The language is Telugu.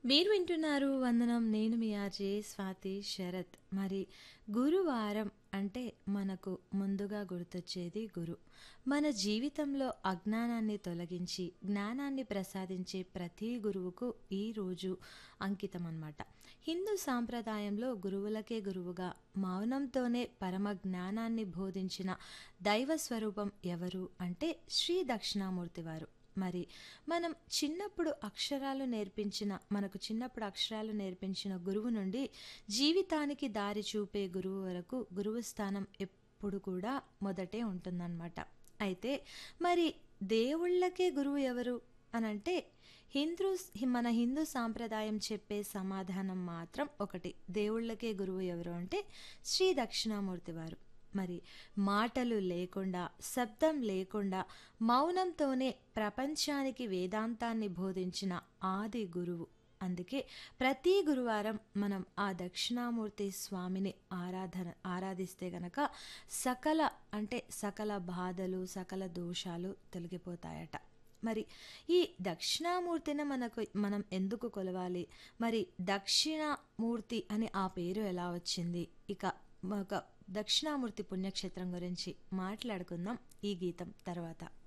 మీరు వింటున్నారు వందనం నేను మీ ఆర్జే స్వాతి శరత్ మరి గురువారం అంటే మనకు ముందుగా గుర్తొచ్చేది గురు మన జీవితంలో అజ్ఞానాన్ని తొలగించి జ్ఞానాన్ని ప్రసాదించే ప్రతి గురువుకు ఈ రోజు అంకితం అన్నమాట హిందూ సాంప్రదాయంలో గురువులకే గురువుగా మౌనంతోనే పరమ జ్ఞానాన్ని బోధించిన దైవ స్వరూపం ఎవరు అంటే శ్రీ దక్షిణామూర్తి వారు మరి మనం చిన్నప్పుడు అక్షరాలు నేర్పించిన మనకు చిన్నప్పుడు అక్షరాలు నేర్పించిన గురువు నుండి జీవితానికి దారి చూపే గురువు వరకు గురువు స్థానం ఎప్పుడు కూడా మొదటే ఉంటుందన్నమాట అయితే మరి దేవుళ్ళకే గురువు ఎవరు అని అంటే హిందూ మన హిందూ సాంప్రదాయం చెప్పే సమాధానం మాత్రం ఒకటి దేవుళ్ళకే గురువు ఎవరు అంటే శ్రీ దక్షిణామూర్తి వారు మరి మాటలు లేకుండా శబ్దం లేకుండా మౌనంతోనే ప్రపంచానికి వేదాంతాన్ని బోధించిన ఆది గురువు అందుకే ప్రతి గురువారం మనం ఆ దక్షిణామూర్తి స్వామిని ఆరాధన ఆరాధిస్తే గనక సకల అంటే సకల బాధలు సకల దోషాలు తొలగిపోతాయట మరి ఈ దక్షిణామూర్తిని మనకు మనం ఎందుకు కొలవాలి మరి దక్షిణామూర్తి అని ఆ పేరు ఎలా వచ్చింది ఇక ఒక దక్షిణామూర్తి పుణ్యక్షేత్రం గురించి మాట్లాడుకుందాం ఈ గీతం తర్వాత